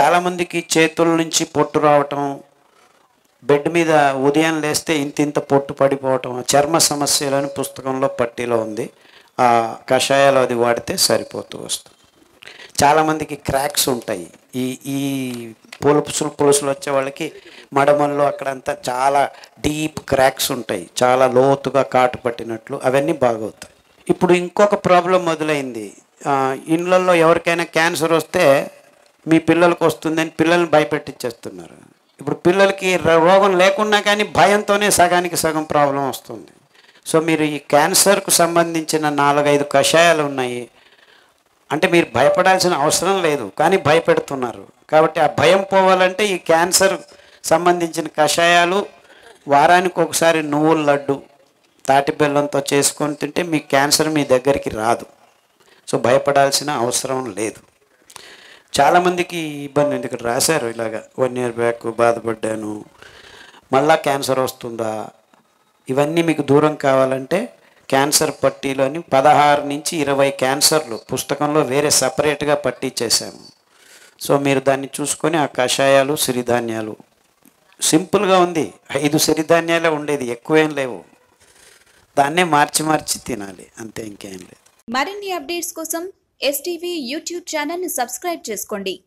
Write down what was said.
చాలామందికి చేతుల నుంచి పొట్టు రావటం బెడ్ మీద ఉదయం లేస్తే ఇంత ఇంత పొట్టు పడిపోవటం చర్మ సమస్యలని పుస్తకంలో పట్టీలో ఉంది ఆ కషాయాలు అది వాడితే సరిపోతూ వస్తుంది చాలామందికి క్రాక్స్ ఉంటాయి ఈ ఈ పులుపుసులు పులుసులు వచ్చే వాళ్ళకి మడమల్లో అక్కడంతా చాలా డీప్ క్రాక్స్ ఉంటాయి చాలా లోతుగా కాటు పట్టినట్లు అవన్నీ బాగవుతాయి ఇప్పుడు ఇంకొక ప్రాబ్లం మొదలైంది ఆ, ఇళ్ళల్లో ఎవరికైనా క్యాన్సర్ వస్తే మీ పిల్లలకు వస్తుందని పిల్లల్ని భయపెట్టించేస్తున్నారు ఇప్పుడు పిల్లలకి ర- రోగం లేకున్నా కానీ భయంతోనే సగానికి సగం ప్రాబ్లం వస్తుంది సో మీరు ఈ క్యాన్సర్కు సంబంధించిన నాలుగైదు కషాయాలు ఉన్నాయి అంటే మీరు భయపడాల్సిన అవసరం లేదు కానీ భయపెడుతున్నారు కాబట్టి ఆ భయం పోవాలంటే ఈ క్యాన్సర్ సంబంధించిన కషాయాలు వారానికి ఒకసారి నువ్వుల లడ్డు తాటి బెల్లంతో చేసుకొని తింటే మీ క్యాన్సర్ మీ దగ్గరికి రాదు సో భయపడాల్సిన అవసరం లేదు చాలామందికి ఈ ఇబ్బంది ఉంది ఇక్కడ రాశారు ఇలాగా వన్ ఇయర్ బ్యాక్ బాధపడ్డాను మళ్ళా క్యాన్సర్ వస్తుందా ఇవన్నీ మీకు దూరం కావాలంటే క్యాన్సర్ పట్టీలోని పదహారు నుంచి ఇరవై క్యాన్సర్లు పుస్తకంలో వేరే సపరేట్గా పట్టీ చేశాము సో మీరు దాన్ని చూసుకొని ఆ కషాయాలు సిరిధాన్యాలు సింపుల్గా ఉంది ఐదు సిరిధాన్యాలే ఉండేది ఎక్కువేం లేవు దాన్నే మార్చి మార్చి తినాలి అంతే ఇంకేం లేదు మరిన్ని అప్డేట్స్ కోసం ఎస్టీవీ యూట్యూబ్ ఛానల్ని సబ్స్క్రైబ్ చేసుకోండి